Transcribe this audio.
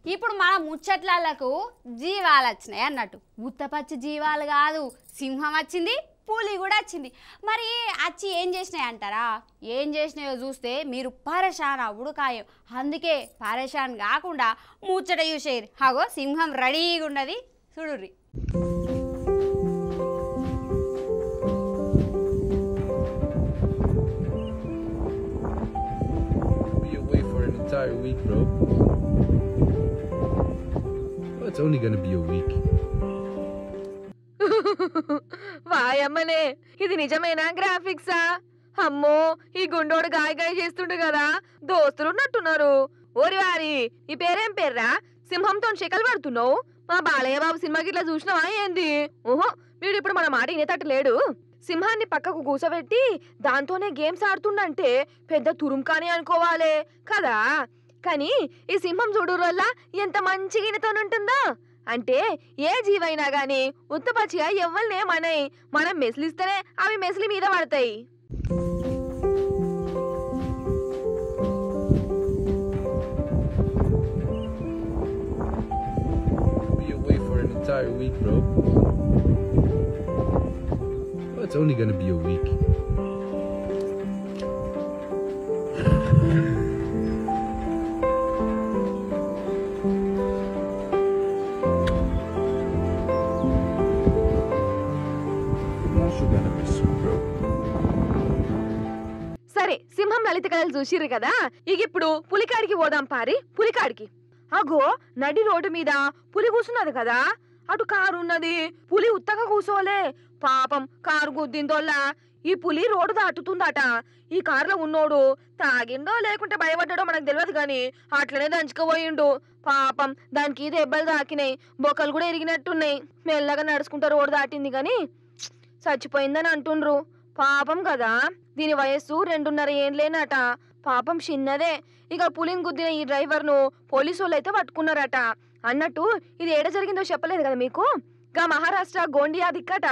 ఇప్పుడు మన ముచ్చట్లకు జీవాలు వచ్చినాయి అన్నట్టు ఉత్తపచ్చి జీవాలు కాదు సింహం వచ్చింది పులి కూడా వచ్చింది మరి వచ్చి ఏం చేసినాయి అంటారా ఏం చేసినాయో చూస్తే మీరు పరేషాన్ అవ్వడు ఖాయం అందుకే పరేషాన్ కాకుండా ముచ్చట చూసేరు హగో సింహం రెడీగా ఉన్నది చూడుర్రి be away for an entire week, bro. Well, it's only gonna be a week. వాయమ్మనే ఇది నిజమేనా గ్రాఫిక్సా అమ్మో ఈ గుండోడు గాయ గాయ చేస్తుండు కదా దోస్తులు ఉన్నట్టున్నారు ఓరి వారి ఈ పేరేం పేర్రా సింహంతో శకలు పడుతున్నావు మా బాలయ్య బాబు సినిమాకి ఇట్లా చూసినావా ఏంది ఓహో వీడు ఇప్పుడు మన మాట వినేటట్టు లేడు సింహాన్ని పక్కకు కూసబెట్టి దాంతోనే గేమ్స్ ఆడుతుండంటే పెద్ద తురుంకాని అనుకోవాలే కదా కానీ ఈ సింహం చూడు వల్ల ఎంత మంచి ఉంటుందో అంటే ఏ జీవైనా గాని ఉత్తపచ్చిగా ఎవ్వరినే మనయి మనం మెసిలిస్తేనే అవి మెసిలి మీద పడతాయి Be away for an entire week, bro. Well, it's only gonna be a week. I'm also gonna miss you, bro. సరే సింహం లలిత కళలు చూసిర్రు కదా ఇక ఇప్పుడు పులికాడికి పోదాం పారి పులికాడికి అగో నడి రోడ్డు మీద పులి కూసున్నది కదా అటు కారు ఉన్నది పులి ఉత్తగా కూసోలే పాపం కారు గుద్దిందోల్లా ఈ పులి రోడ్డు దాటుతుందట ఈ కారులో ఉన్నోడు తాగిండో లేకుంటే భయపడ్డాడో మనకు తెలియదు గాని అట్లనే దంచుకుపోయిండు పాపం దానికి దెబ్బలు తాకినాయి బొక్కలు కూడా ఎరిగినట్టున్నాయి మెల్లగా నడుచుకుంటా రోడ్డు దాటింది గాని చచ్చిపోయిందని అంటుండ్రు పాపం కదా దీని వయస్సు రెండున్నర ఏండ్లేనట పాపం చిన్నదే ఇక పులిని గుద్దిన ఈ డ్రైవర్ను పోలీసు వాళ్ళు అయితే పట్టుకున్నారట అన్నట్టు ఇది ఏడ జరిగిందో చెప్పలేదు కదా మీకు గా మహారాష్ట్ర గోండియా దిక్కట